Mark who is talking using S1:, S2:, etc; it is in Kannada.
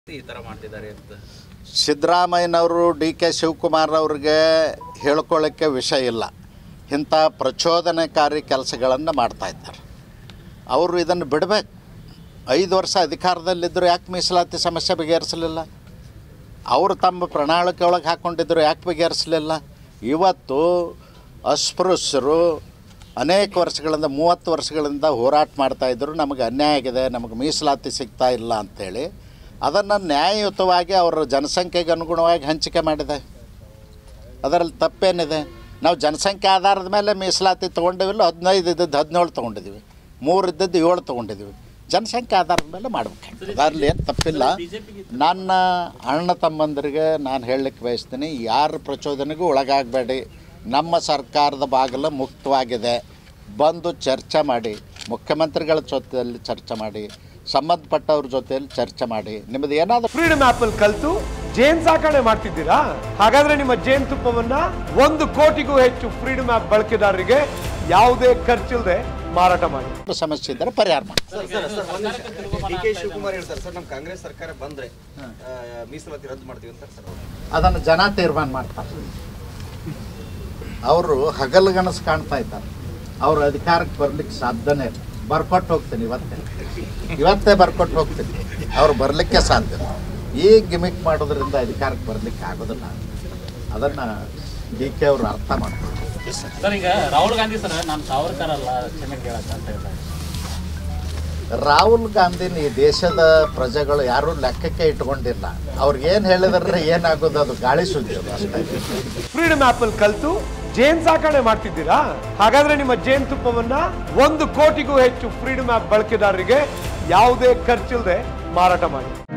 S1: ಈ ಥರ ಮಾಡ್ತಿದ್ದಾರೆ ಅಂತ
S2: ಸಿದ್ದರಾಮಯ್ಯನವರು ಡಿ ಕೆ ಶಿವಕುಮಾರ್ ಅವ್ರಿಗೆ ಹೇಳ್ಕೊಳ್ಳೋಕ್ಕೆ ವಿಷಯ ಇಲ್ಲ ಇಂಥ ಪ್ರಚೋದನಕಾರಿ ಕೆಲಸಗಳನ್ನು ಮಾಡ್ತಾ ಇದ್ದಾರೆ ಅವರು ಇದನ್ನು ಬಿಡಬೇಕು ಐದು ವರ್ಷ ಅಧಿಕಾರದಲ್ಲಿದ್ದರು ಯಾಕೆ ಮೀಸಲಾತಿ ಸಮಸ್ಯೆ ಬಗೆಹರಿಸಲಿಲ್ಲ ಅವರು ತಮ್ಮ ಪ್ರಣಾಳಿಕೆ ಒಳಗೆ ಹಾಕ್ಕೊಂಡಿದ್ದರು ಯಾಕೆ ಬಗೆಹರಿಸಲಿಲ್ಲ ಇವತ್ತು ಅಸ್ಪೃಶ್ಯರು ಅನೇಕ ವರ್ಷಗಳಿಂದ ಮೂವತ್ತು ವರ್ಷಗಳಿಂದ ಹೋರಾಟ ಮಾಡ್ತಾಯಿದ್ರು ನಮಗೆ ಅನ್ಯಾಯ ಆಗಿದೆ ನಮಗೆ ಮೀಸಲಾತಿ ಸಿಗ್ತಾ ಇಲ್ಲ ಅಂಥೇಳಿ ಅದನ್ನು ನ್ಯಾಯಯುತವಾಗಿ ಅವರ ಜನಸಂಖ್ಯೆಗೆ ಅನುಗುಣವಾಗಿ ಹಂಚಿಕೆ ಮಾಡಿದೆ ಅದರಲ್ಲಿ ತಪ್ಪೇನಿದೆ ನಾವು ಜನಸಂಖ್ಯೆ ಆಧಾರದ ಮೇಲೆ ಮೀಸಲಾತಿ ತೊಗೊಂಡಿವಿಲ್ಲ ಹದಿನೈದು ಇದ್ದದ್ದು ಹದಿನೇಳು ತೊಗೊಂಡಿದ್ದೀವಿ ಮೂರು ಇದ್ದದ್ದು ಏಳು ತೊಗೊಂಡಿದ್ದೀವಿ ಜನಸಂಖ್ಯೆ ಆಧಾರದ ಮೇಲೆ ಮಾಡಬೇಕು ಅದರಲ್ಲಿ ಏನು ತಪ್ಪಿಲ್ಲ ನನ್ನ ಅಣ್ಣ ತಮ್ಮಂದರಿಗೆ ನಾನು ಹೇಳಲಿಕ್ಕೆ ಬಯಸ್ತೀನಿ ಯಾರ ಪ್ರಚೋದನೆಗೂ ಒಳಗಾಗಬೇಡಿ ನಮ್ಮ ಸರ್ಕಾರದ ಬಾಗಿಲು ಮುಕ್ತವಾಗಿದೆ ಬಂದು ಚರ್ಚೆ ಮಾಡಿ ಮುಖ್ಯಮಂತ್ರಿಗಳ ಜೊತೆಯಲ್ಲಿ ಚರ್ಚೆ ಮಾಡಿ ಸಂಬಂಧಪಟ್ಟವ್ರ ಜೊತೆಯಲ್ಲಿ ಚರ್ಚೆ ಮಾಡಿ ನಿಮ್ಮದು ಏನಾದರೂ
S3: ಫ್ರೀಡಮ್ ಆಪ್ ಅಲ್ಲಿ ಕಲ್ತು ಜೇನ್ ಸಾಕಣೆ ಮಾಡ್ತಿದ್ದೀರಾ ಹಾಗಾದ್ರೆ ನಿಮ್ಮ ಜೇನ್ ತುಪ್ಪವನ್ನ ಒಂದು ಕೋಟಿಗೂ ಹೆಚ್ಚು ಫ್ರೀಡಮ್ ಆಪ್ ಬಳಕೆದಾರರಿಗೆ ಯಾವುದೇ ಖರ್ಚಿಲ್ಲದೆ ಮಾರಾಟ ಮಾಡಿ
S2: ಸಮಸ್ಯೆ ಇದ್ದರೆ ಪರಿಹಾರ ಮಾಡಿ
S4: ಡಿ ಕೆ ಶಿವಕುಮಾರ್ ಹೇಳ್ತಾರೆ ಸರ್ ನಮ್ಮ ಕಾಂಗ್ರೆಸ್ ಸರ್ಕಾರ ಬಂದ್ರೆ ಆ, ಮೀಸಲಾತಿ ರದ್ದು ಮಾಡ್ತೀವಿ ಅಂತ ಸರ್ ಅವ್ರು.
S2: ಅದನ್ನು ಜನ ತೀರ್ಮಾನ ಮಾಡ್ತಾರೆ ಅವರು ಹಗಲುಗನಸು ಕಾಣ್ತಾ ಇದ್ದಾರೆ ಅವ್ರ ಅಧಿಕಾರಕ್ಕೆ ಬರ್ಲಿಕ್ಕೆ ಸಾಧ್ಯನೇ ಇಲ್ಲ ಬರ್ಕೊಟ್ಟು ಹೋಗ್ತೀನಿ ಇವತ್ತೇ ಇವತ್ತೇ ಬರ್ಕೊಟ್ಟು ಹೋಗ್ತೀನಿ ಅವ್ರು ಬರಲಿಕ್ಕೆ ಸಾಧ್ಯ ಇಲ್ಲ. ಈ ಗಿಮಿಕ್ ಮಾಡೋದ್ರಿಂದ ಅಧಿಕಾರಕ್ಕೆ ಬರಲಿಕ್ಕೆ ಆಗೋದಿಲ್ಲ ಅದನ್ನು ಡಿ ಕೆ ಅವರು ಅರ್ಥ ಮಾಡ್ತಾರೆ
S1: ಸರ್ ಈಗ ರಾಹುಲ್ ಗಾಂಧಿ ಸರ್ ನಾನು ಸಾವರ್ಕರ್ ಅಲ್ಲ ಕ್ಷಮೆ ಕೇಳಕ್ಕೆ ಅಂತ ಹೇಳ್ತಾರೆ
S2: ರಾಹುಲ್ ಗಾಂಧಿನ ಈ ದೇಶದ ಪ್ರಜೆಗಳು ಯಾರೂ ಲೆಕ್ಕಕ್ಕೆ ಇಟ್ಕೊಂಡಿಲ್ಲ ಅವ್ರಿಗೆ ಏನು ಹೇಳಿದ್ರೆ ಏನಾಗೋದು ಅದು ಗಾಳಿ ಸುದ್ದಿ ಅದು ಅಷ್ಟೇ
S3: ಫ್ರೀಡಮ್ ಆಪ್ ಅಲ್ಲಿ ಕಲ್ತು ಜೇನ್ ಸಾಕಣೆ ಮಾಡ್ತಿದ್ದೀರಾ ಹಾಗಾದ್ರೆ ನಿಮ್ಮ ಜೇನ್ ತುಪ್ಪವನ್ನ ಒಂದು ಕೋಟಿಗೂ ಹೆಚ್ಚು ಫ್ರೀಡಮ್ ಆಪ್ ಬಳಕೆದಾರರಿಗೆ ಯಾವುದೇ ಖರ್ಚಿಲ್ಲದೆ ಮಾರಾಟ ಮಾಡಿ